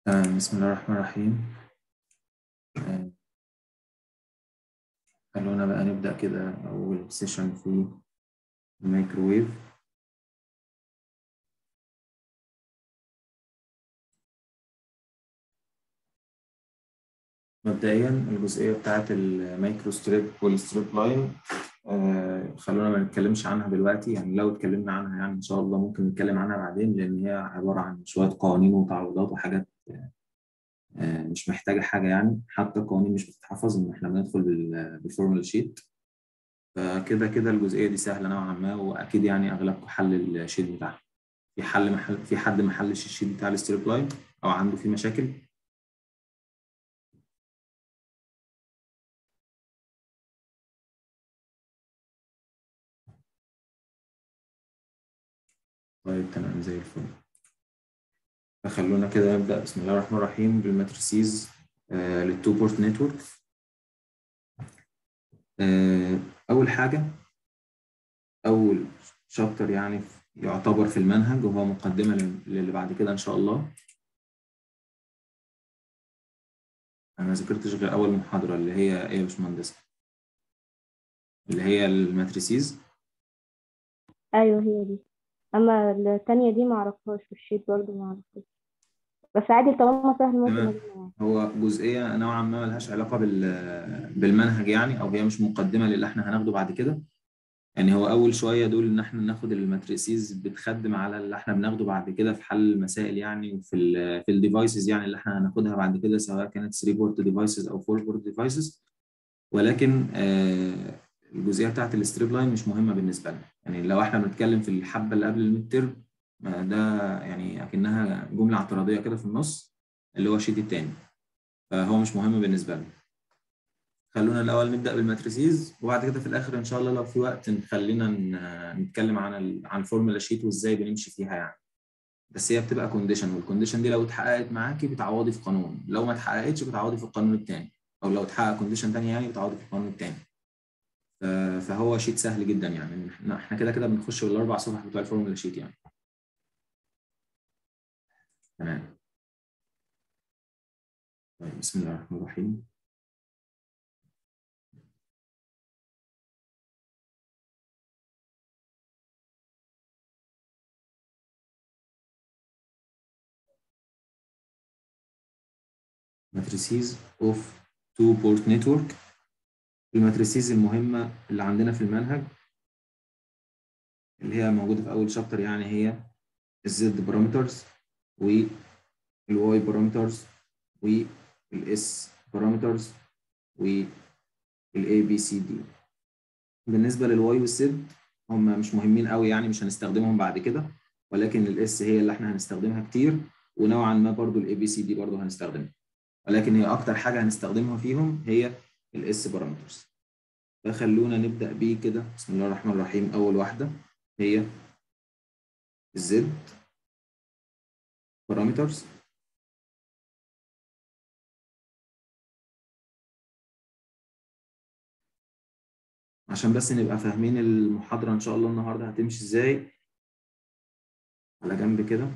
آه، بسم الله الرحمن الرحيم آه، خلونا بقى نبدأ كده أول سيشن في الميكروويف مبدئيا الجزئية بتاعت المايكرو ستريب والستريب لاين آه، خلونا ما نتكلمش عنها دلوقتي يعني لو اتكلمنا عنها يعني إن شاء الله ممكن نتكلم عنها بعدين لأن هي عبارة عن شوية قوانين وتعويضات وحاجات آه، مش محتاجة حاجة يعني حتى القوانين مش بتتحفظ إن إحنا بندخل بال- بالفورمولا شيت فكده كده الجزئية دي سهلة نوعا ما وأكيد يعني أغلبكم حل الشيت بتاعها في حل محل في حد ما حلش الشيت بتاع الستريب لاين أو عنده فيه مشاكل طيب تمام زي الفل فخلونا كده نبدأ بسم الله الرحمن الرحيم بالماتريسيز آه للتو بورت نتورك آه أول حاجة أول شابتر يعني يعتبر في المنهج وهو مقدمة لل- للي بعد كده إن شاء الله أنا ما ذاكرتش غير أول محاضرة اللي هي إيه يا باشمهندس اللي هي الماتريسيز ايوه هي دي اما التانية دي معرفهاش والشيت برضو معرفهاش بس عادي طالما سهل ممكن تمام. اجيب معاه هو جزئية نوعا ما ملهاش علاقة بال- بالمنهج يعني أو هي مش مقدمة للي إحنا هناخده بعد كده يعني هو أول شوية دول إن إحنا ناخد الماتريسيز بتخدم على اللي إحنا بناخده بعد كده في حل المسائل يعني وفي ال في الديفايسز يعني اللي إحنا هناخدها بعد كده سواء كانت 3 بورت ديفايسز أو 4 بورت ديفايسز ولكن آه، الجزئية بتاعت الستريب لاين مش مهمة بالنسبة لنا يعني لو إحنا بنتكلم في الحبة اللي قبل الميد تيرم ده يعني أكنها جملة اعتراضية كده في النص اللي هو الشيت التاني فهو مش مهم بالنسبة لنا خلونا الأول نبدأ بالماتريسيز وبعد كده في الآخر إن شاء الله لو في وقت نخلينا ن- نتكلم عن ال عن الفورمولا شيت وإزاي بنمشي فيها يعني بس هي بتبقى كونديشن والكونديشن دي لو اتحققت معاكي بتعوضي في قانون لو ما اتحققتش بتعوضي في القانون التاني أو لو اتحقق كونديشن تاني يعني بتعوضي في القانون التاني ف- فهو شيت سهل جدا يعني احنا إحنا كده كده بنخش بالأربع صفح بتوع الفورمولا شيت يعني تمام طيب بسم الله الرحمن الرحيم matrices of two port network الماتريسيز المهمة اللي عندنا في المنهج اللي هي موجودة في أول شابتر يعني هي الزد بارامترز والواي بارامترز والاس بارامترز والاي بي سي دي بالنسبة للواي والزد هم مش مهمين قوي يعني مش هنستخدمهم بعد كده ولكن الاس هي اللي احنا هنستخدمها كتير ونوعا ما برضو الاي بي سي دي برضو هنستخدمها ولكن هي اكتر حاجة هنستخدمها فيهم هي الاس بارامترز فخلونا نبدأ بيه كده بسم الله الرحمن الرحيم أول واحدة هي الزد بارامترز عشان بس نبقى فاهمين المحاضرة إن شاء الله النهاردة هتمشي إزاي على جنب كده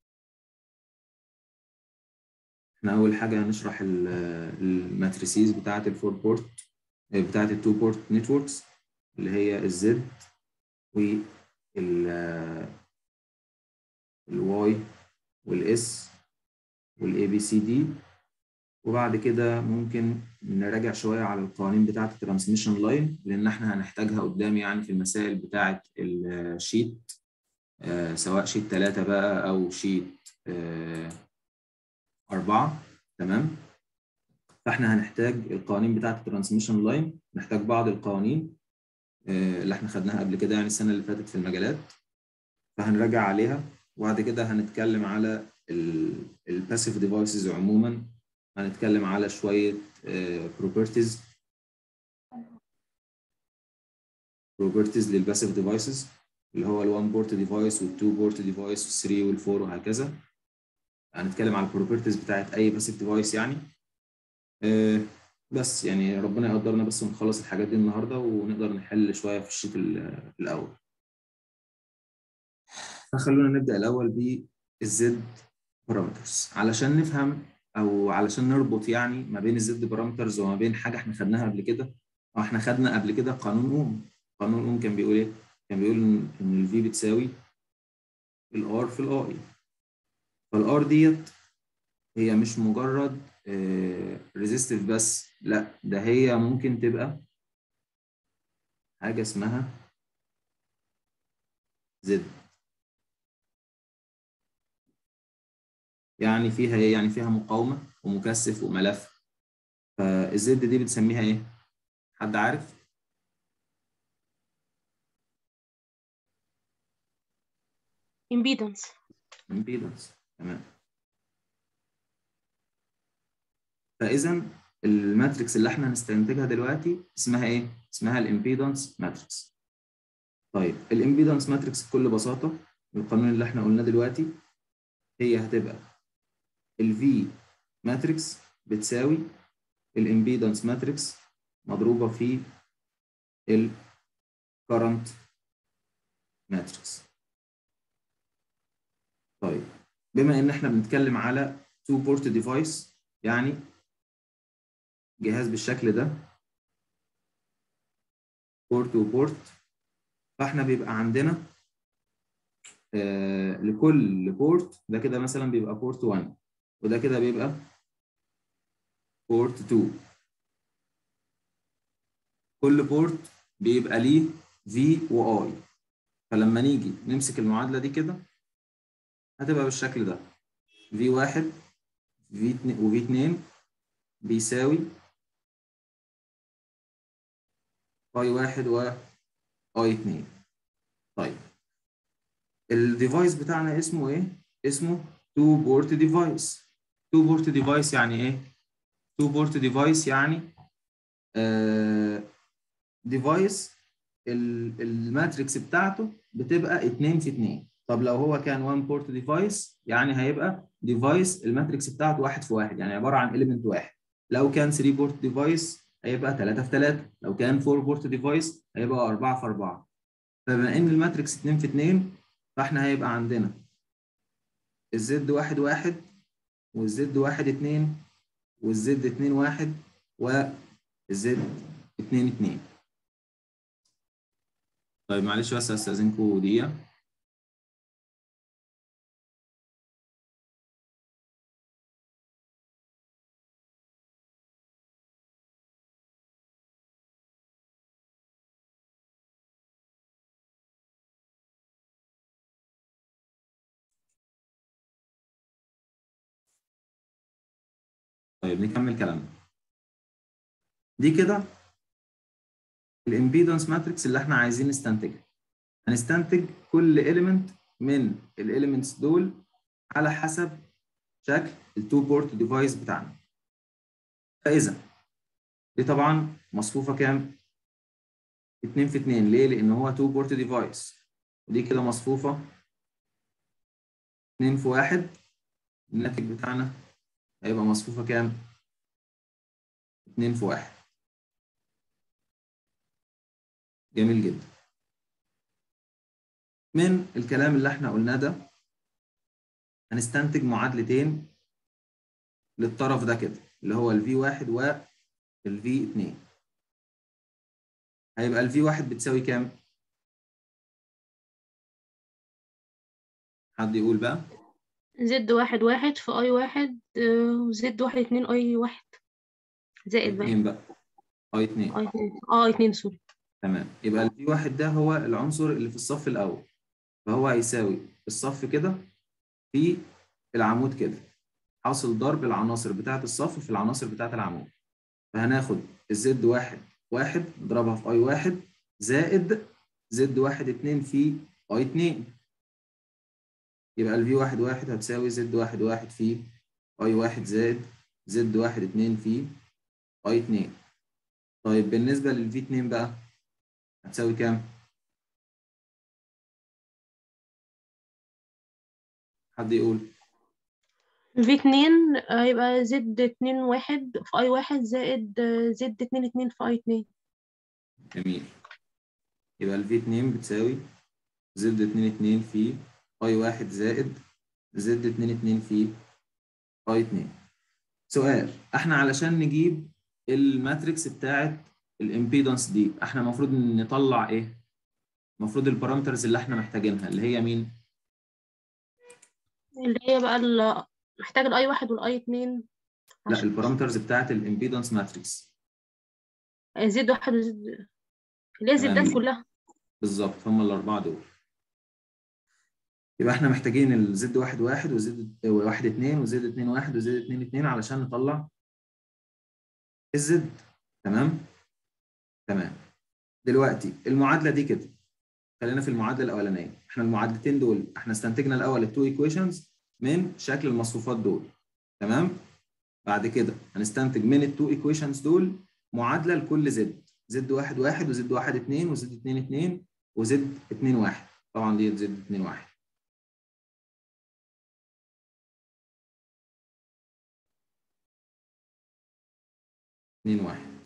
احنا أول حاجة هنشرح ال- الماتريسيز بتاعة الفور بورت بتاعة التو بورت نتوركس اللي هي الزد وال الواي والاس والاي بي سي دي وبعد كده ممكن نراجع شوية على القوانين بتاعة الترانسميشن لاين لأن احنا هنحتاجها قدام يعني في المسائل بتاعة الشيت آه، سواء شيت ثلاثة بقى أو شيت آه، أربعة تمام فاحنا هنحتاج القوانين بتاعة الترانسميشن لاين نحتاج بعض القوانين آه، اللي احنا خدناها قبل كده يعني السنة اللي فاتت في المجالات فهنراجع عليها وبعد كده هنتكلم على الباسيف ديفايسز عموما هنتكلم على شوية بروبرتيز بروبرتيز للباسيف ديفايسز اللي هو ال1 بورت ديفايس وال2 بورت ديفايس وال3 وال4 وهكذا هنتكلم على البروبرتيز بتاعت اي باسيف ديفايس يعني آه، بس يعني ربنا يقدرنا بس ونخلص الحاجات دي النهارده ونقدر نحل شويه في الشيت ال- الاول فخلونا نبدا الاول بالزد بارامترز علشان نفهم او علشان نربط يعني ما بين الزد بارامترز وما بين حاجه احنا خدناها قبل كده او احنا خدنا قبل كده قانون اوم قانون اوم كان بيقول ايه كان بيقول ان ان الفي بتساوي الار في الاي فالار ديت هي مش مجرد ريزيستيف بس لا ده هي ممكن تبقى حاجه اسمها زد يعني فيها ايه يعني فيها مقاومه ومكثف وملف فالزد دي بتسميها ايه حد عارف impedance امبيدنس تمام فاذا الماتريكس اللي احنا هنستنتجها دلوقتي اسمها ايه اسمها الامبيدنس ماتريكس طيب الامبيدنس ماتريكس بكل بساطه القانون اللي احنا قلناه دلوقتي هي هتبقى الفي ماتريكس بتساوي الامبيدنس ماتريكس مضروبه في الكرنت ماتريكس طيب بما ان احنا بنتكلم على تو بورت ديفايس يعني جهاز بالشكل ده بورت وبورت فاحنا بيبقى عندنا آه لكل بورت ده كده مثلا بيبقى بورت 1 وده كده بيبقى بورت 2 كل بورت بيبقى ليه في واي فلما نيجي نمسك المعادله دي كده هتبقى بالشكل ده في واحد في اتنين وفي اتنين بيساوي اي واحد و اي اتنين طيب الديفايس بتاعنا اسمه ايه؟ اسمه تو بورت ديفايس تو بورت ديفايس يعني ايه؟ تو بورت ديفايس يعني ديفايس الماتريكس بتاعته بتبقى 2 في 2 طب لو هو كان 1 بورت ديفايس يعني هيبقى ديفايس الماتريكس بتاعته 1 في 1 يعني عباره عن اليمنت واحد لو كان 3 بورت ديفايس هيبقى 3 في 3 لو كان 4 بورت ديفايس هيبقى 4 في 4 فبما ان الماتريكس 2 في 2 فاحنا هيبقى عندنا الزد 1 1 والزد 1 2 والزد 2 1 والزد 2 2 طيب معلش بس استاذنكم دقيقه طيب نكمل كلامنا دي كده الامبيدنس ماتريكس اللي احنا عايزين نستنتجها هنستنتج كل element من الاليمنتس دول على حسب شكل التو بورت ديفايس بتاعنا فاذا دي طبعا مصفوفه كام 2 في 2 ليه لان هو تو بورت ديفايس ودي كده مصفوفه 2 في 1 الناتج بتاعنا هيبقى مصفوفة كام؟ 2 في 1 جميل جدا من الكلام اللي احنا قلناه ده هنستنتج معادلتين للطرف ده كده اللي هو ال V1 وال V2 هيبقى ال V1 بتساوي كام؟ حد يقول بقى؟ زد واحد واحد في اي واحد آه، وزد واحد اتنين اي واحد زائد بقى اتنين بقى اي 2 اي اتنين اه اتنين سوري تمام يبقى الفي واحد ده هو العنصر اللي في الصف الأول فهو هيساوي الصف كده في العمود كده حاصل ضرب العناصر بتاعة الصف في العناصر بتاعة العمود فهناخد الزد واحد واحد نضربها في اي واحد زائد زد واحد اتنين في اي اتنين يبقى الفي واحد واحد هتساوي زد واحد واحد في اي واحد زائد زد واحد اتنين في اي اتنين طيب بالنسبة للفي اتنين بقى هتساوي كام؟ حد يقول في اتنين هيبقى زد اتنين واحد في اي واحد زائد آه، زد اتنين اتنين في اي اتنين جميل يبقى الفي اتنين بتساوي زد اتنين اتنين في اي واحد زائد زد 2 2 في اي 2 سؤال احنا علشان نجيب الماتريكس بتاعت الامبيدنس دي احنا المفروض نطلع ايه المفروض البارامترز اللي احنا محتاجينها اللي هي مين اللي هي بقى ال- محتاج الاي واحد والاي اتنين لا البارامترز بتاعت الامبيدنس ماتريكس زد واحد وزد اللي هي تمام. زدات كلها بالظبط هم الاربعه دول يبقى احنا محتاجين الزد واحد واحد وزد واحد اتنين وزد اتنين واحد وزد اتنين اتنين علشان نطلع الزد تمام تمام دلوقتي المعادله دي كده خلينا في المعادله الاولانيه احنا المعادلتين دول احنا استنتجنا الاول التو ايكويشنز من شكل المصفوفات دول تمام بعد كده هنستنتج من التو ايكويشنز دول معادله لكل زد زد واحد واحد وزد واحد اتنين وزد اتنين اتنين وزد اتنين واحد طبعا دي زد اتنين واحد اتنين واحد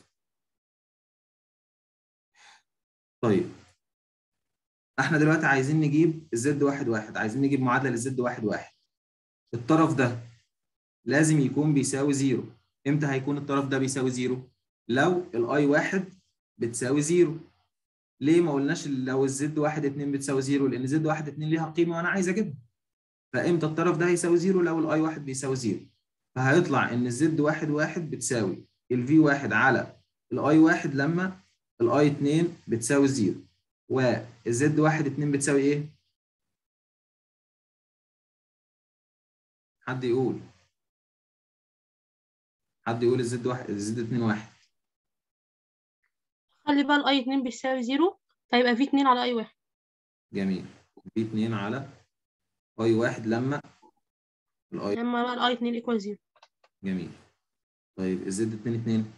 طيب احنا دلوقتي عايزين نجيب الزد واحد واحد عايزين نجيب معادله للزد واحد واحد الطرف ده لازم يكون بيساوي زيرو امتى هيكون الطرف ده بيساوي زيرو لو الاي واحد بتساوي زيرو ليه ما قلناش لو الزد واحد اتنين بتساوي زيرو لان زد واحد اتنين ليها قيمه وانا عايز اجيبها فامتى الطرف ده هيساوي زيرو لو الاي واحد بيساوي زيرو فهيطلع ان الزد واحد واحد بتساوي الفي واحد على الاي واحد لما الاي اتنين بتساوي زيرو والزد واحد اتنين بتساوي ايه؟ حد يقول حد يقول الزد واحد الزد اتنين واحد خلي بقى الاي اتنين بيساوي زيرو فيبقى في اتنين على اي واحد جميل في اتنين على اي واحد لما الاي لما بقى الاي اتنين ايكوال زيرو جميل طيب الزد اتنين اتنين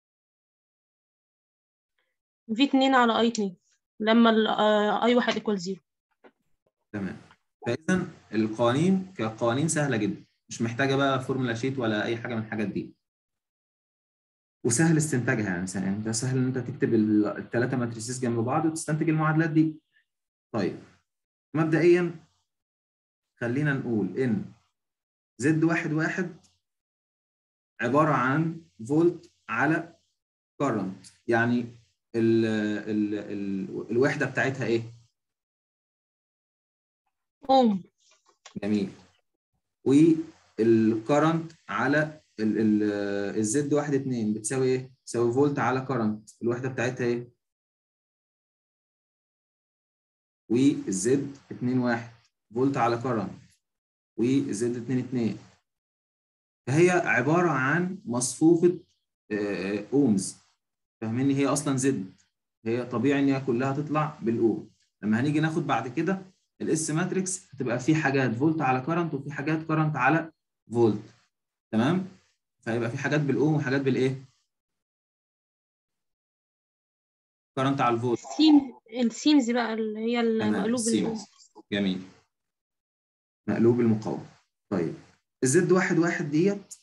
في اتنين على اي اتنين لما الاي واحد ايكوال زيرو تمام فاذا القوانين كقوانين سهله جدا مش محتاجه بقى فورمولا شيت ولا اي حاجه من الحاجات دي وسهل استنتاجها يعني سهل انت سهل ان انت تكتب الثلاثه ماتريسيس جنب بعض وتستنتج المعادلات دي طيب مبدئيا خلينا نقول ان زد واحد واحد عباره عن فولت على كرنت يعني ال ال ال الوحده بتاعتها ايه؟ اوم جميل والكرنت على ال ال الزد واحد اتنين بتساوي ايه؟ بتساوي فولت على كرنت الوحده بتاعتها ايه؟ والزد اتنين واحد فولت على كرنت والزد اتنين اتنين فهي عباره عن مصفوفه آه، اومز فاهميني هي اصلا زد هي طبيعي ان هي كلها تطلع بالاوم لما هنيجي ناخد بعد كده الاس ماتريكس هتبقى في حاجات فولت على كرنت وفي حاجات كرنت على فولت تمام فهيبقى في حاجات بالاوم وحاجات بالايه كرنت على الفولت السيم السيمز بقى اللي هي تمام المقلوب ال- السيمنز جميل مقلوب المقاومه طيب الزد واحد واحد ديت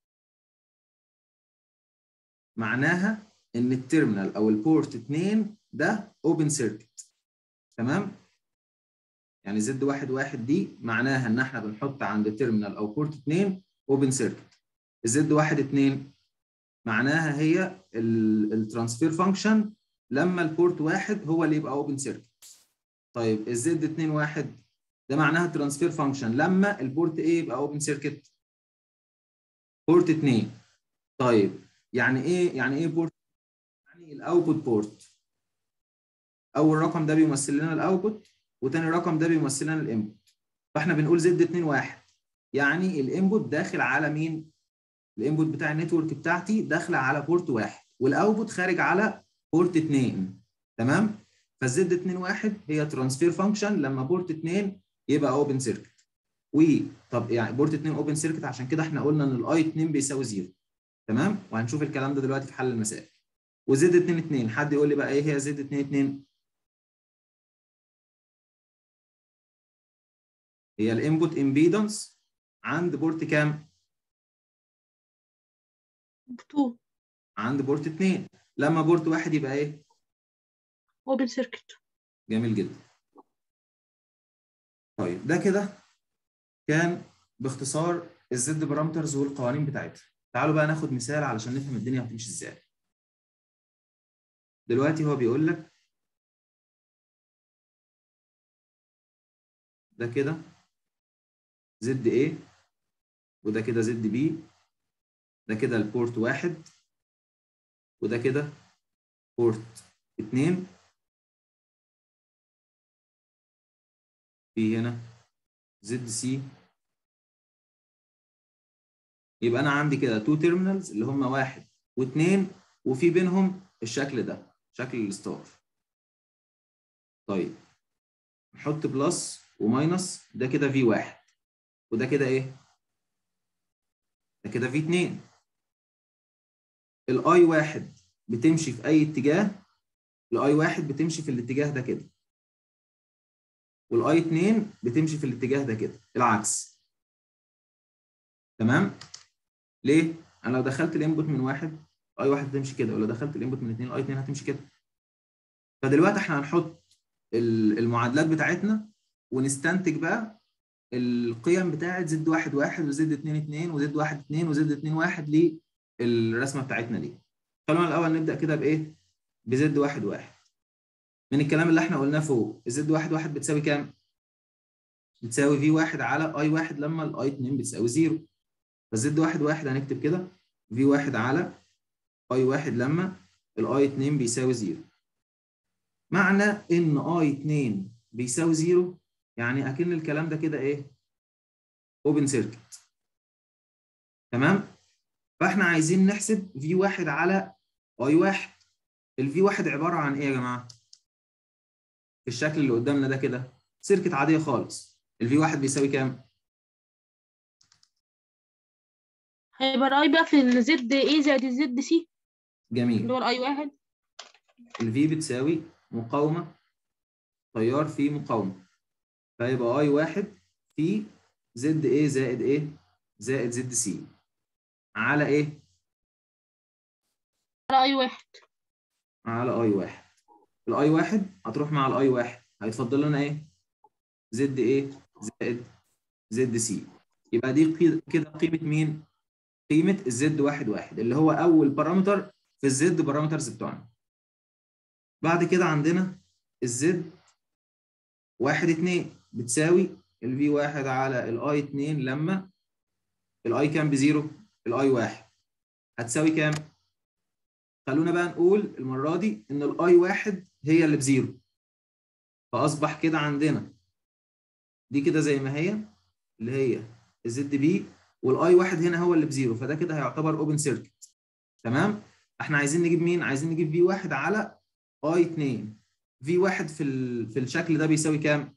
معناها ان التيرمينال او البورت 2 ده اوبن سيركت تمام يعني زد واحد واحد دي معناها ان احنا بنحط عند تيرمينال او بورت 2 اوبن سيركت الزد واحد اتنين معناها هي الترانسفير فانكشن لما البورت واحد هو اللي يبقى اوبن سيركت طيب الزد 2 واحد ده معناها ترانسفير فانكشن لما البورت ايه يبقى اوبن سيركت بورت 2 طيب يعني ايه يعني ايه بورت يعني الاوتبوت بورت اول رقم ده بيمثل لنا الاوتبوت وتاني رقم ده بيمثل لنا الانبوت فاحنا بنقول زد 2 1 يعني الانبوت داخل على مين الانبوت بتاع النتورك بتاعتي داخله على بورت واحد والاوتبوت خارج على بورت 2 تمام فالزد 2 1 هي ترانسفير فانكشن لما بورت 2 يبقى اوبن سيركت و طب يعني بورت 2 اوبن سيركت عشان كده احنا قلنا ان الاي 2 بيساوي 0 تمام وهنشوف الكلام ده دلوقتي في حل المسائل وزد 2 2 حد يقول لي بقى ايه هي زد 2 2 هي الانبوت امبيدنس عند بورت كام تو عند بورت 2 لما بورت واحد يبقى ايه اوبن سيركت جميل جدا طيب ده كده كان باختصار الزد بارامترز والقوانين بتاعتها تعالوا بقى ناخد مثال علشان نفهم الدنيا هتمشي ازاي دلوقتي هو بيقول لك ده كده زد A وده كده زد B ده كده البورت واحد وده كده بورت اتنين في هنا زد سي يبقى انا عندي كده تو تيرمينالز اللي هم واحد واثنين وفي بينهم الشكل ده شكل الستار طيب نحط بلس وماينس ده كده في واحد وده كده ايه ده كده في اتنين الاي واحد بتمشي في اي اتجاه الاي واحد بتمشي في الاتجاه ده كده والاي 2 بتمشي في الاتجاه ده كده العكس تمام ليه انا لو دخلت الانبوت من واحد اي واحد هتمشي كده ولو دخلت الانبوت من اثنين اي 2 هتمشي كده فدلوقتي احنا هنحط المعادلات بتاعتنا ونستنتج بقى القيم بتاعت زد واحد واحد وزد اتنين اتنين وزد واحد اتنين وزد اتنين واحد للرسمه بتاعتنا دي خلونا الاول نبدا كده بايه بزد واحد واحد من الكلام اللي احنا قلناه فوق الزد واحد واحد بتساوي كام؟ بتساوي في واحد على اي واحد لما الاي 2 بتساوي زيرو فالزد واحد واحد هنكتب كده في واحد على اي واحد لما الاي 2 بيساوي زيرو معنى ان اي 2 بيساوي زيرو يعني اكن الكلام ده كده ايه؟ اوبن سيركت تمام؟ فاحنا عايزين نحسب في واحد على اي واحد الفي واحد عباره عن ايه يا جماعه؟ في الشكل اللي قدامنا ده كده سيركت عاديه خالص الفي واحد بيساوي كام؟ هيبقى الاي بقى في الزد ايه زائد الزد سي اللي جميل هو الاي واحد الفي بتساوي مقاومه تيار في مقاومه فيبقى اي واحد في زد ايه زائد ايه؟ زائد زد سي على ايه؟ على اي واحد على اي واحد الاي واحد هتروح مع الاي واحد هيتفضل لنا ايه؟ زد ايه؟ زائد زد سي يبقى دي قي- كده قيمه مين؟ قيمه الزد واحد واحد اللي هو اول بارامتر في الزد بارامترز بتوعنا. بعد كده عندنا الزد واحد اتنين بتساوي الفي واحد على الاي اتنين لما الاي كام بزيرو؟ الاي واحد هتساوي كام؟ خلونا بقى نقول المره دي ان الاي واحد هي اللي بزيرو فاصبح كده عندنا دي كده زي ما هي اللي هي الزد بي والاي واحد هنا هو اللي بزيرو فده كده هيعتبر اوبن سيركت تمام احنا عايزين نجيب مين عايزين نجيب في واحد على اي 2 في واحد في ال... في الشكل ده بيساوي كام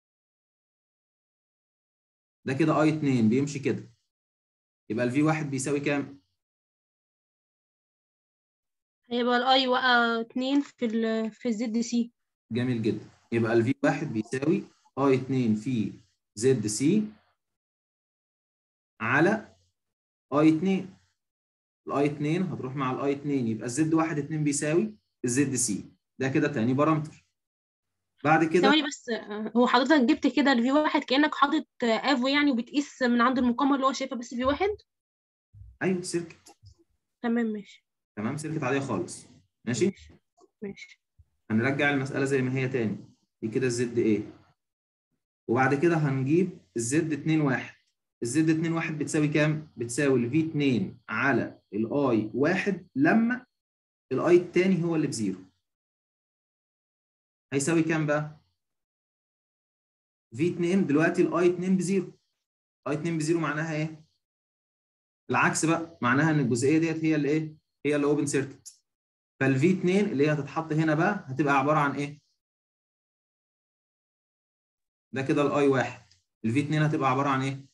ده كده اي 2 بيمشي كده يبقى الفي واحد بيساوي كام هيبقى الاي بقى اتنين في ال في الزد سي جميل جدا يبقى الفي واحد بيساوي اي 2 في زد سي على اي 2 الاي 2 هتروح مع الاي 2 يبقى الزد واحد 2 بيساوي الزد سي ده كده تاني بارامتر بعد كده ثواني بس آه، هو حضرتك جبت كده الفي واحد كأنك حاطط آه، افو يعني وبتقيس من عند المقاومة اللي هو شايفها بس في واحد ايوه سيركت تمام ماشي تمام سيركت عاديه خالص ماشي ماشي هنرجع المساله زي ما هي تاني دي كده الزد ايه وبعد كده هنجيب الزد 2 1 الزد 2 1 بتساوي كام بتساوي الفي 2 على الاي 1 لما الاي التاني هو اللي بزيرو هيساوي كام بقى في 2 دلوقتي الاي 2 بزيرو اي 2 بزيرو معناها ايه العكس بقى معناها ان الجزئيه ديت هي اللي ايه هي اللي اوبن سيركت فالفي 2 اللي هي هتتحط هنا بقى هتبقى عباره عن ايه ده كده الاي 1 الفي 2 هتبقى عباره عن ايه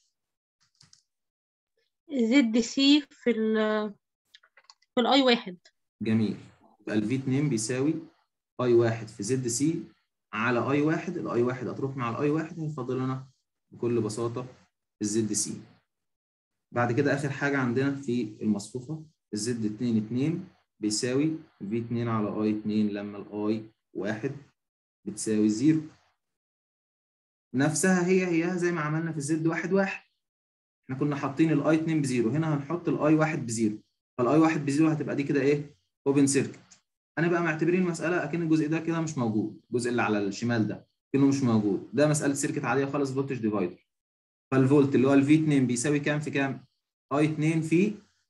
زد سي في ال في الاي واحد جميل يبقى الفي 2 بيساوي اي 1 في زد سي على اي 1 الاي 1 هتروح مع الاي 1 هيفضل لنا بكل بساطه الزد سي بعد كده اخر حاجه عندنا في المصفوفه الزد 2 2 بيساوي في 2 على اي 2 لما الاي 1 بتساوي 0 نفسها هي هي زي ما عملنا في الزد واحد واحد احنا كنا حاطين الاي 2 بزيرو هنا هنحط الاي 1 بزيرو فالاي 1 بزيرو هتبقى دي كده ايه اوبن سيركت انا بقى معتبرين المساله اكن الجزء ده كده مش موجود الجزء اللي على الشمال ده كأنه مش موجود ده مساله سيركت عاديه خالص فولتج ديفايدر فالفولت اللي هو الفي 2 بيساوي كام في كام اي 2 في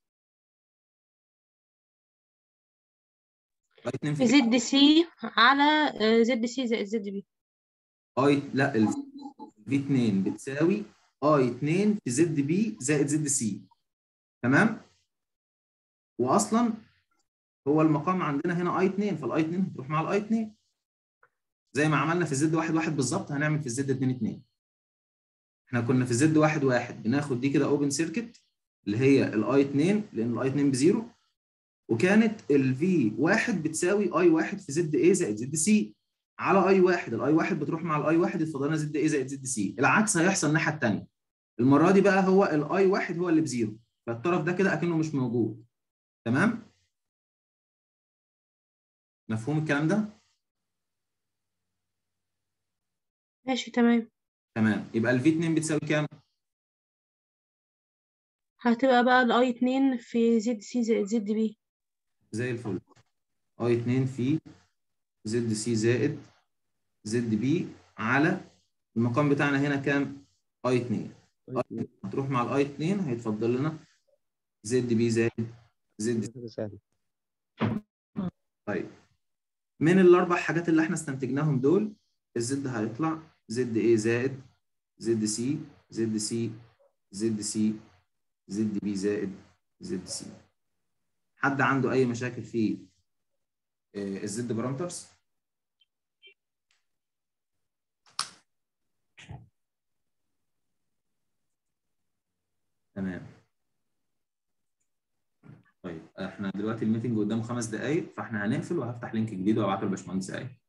اي 2 في زد سي على آه، زد سي زائد زد بي اي لا ال في 2 بتساوي اي 2 في زد بي زائد زد سي تمام واصلا هو المقام عندنا هنا اي 2 فالاي 2 هتروح مع الاي 2 زي ما عملنا في الزد 1 1 بالظبط هنعمل في الزد 2 2 احنا كنا في الزد 1 1 بناخد دي كده اوبن سيركت اللي هي الاي 2 لان الاي 2 بزيرو وكانت الفي 1 بتساوي اي 1 في زد ايه زائد زد سي على اي 1 الاي 1 بتروح مع الاي 1 يتفضل لنا زد ايه زائد زد سي العكس هيحصل الناحيه الثانيه المره دي بقى هو الاي 1 هو اللي بزيرو فالطرف ده كده اكنه مش موجود تمام مفهوم الكلام ده ماشي تمام تمام يبقى الفي 2 بتساوي كام هتبقى بقى الاي 2 في زد سي زائد زد بي زي الفل اي 2 في زد سي زائد زد بي على المقام بتاعنا هنا كام اي 2 هتروح مع الاي 2 هيتفضل لنا زد بي زائد زد سي كده سهل طيب من الاربع حاجات اللي احنا استنتجناهم دول الزد هيطلع زد ايه زائد زد سي زد سي زد سي زد بي زائد زد سي حد عنده اي مشاكل في آه، الزد بارامترز تمام طيب احنا دلوقتي الميتنج قدامه خمس دقايق فاحنا هنقفل وهفتح لينك جديد وابعته لباشمهندس ايه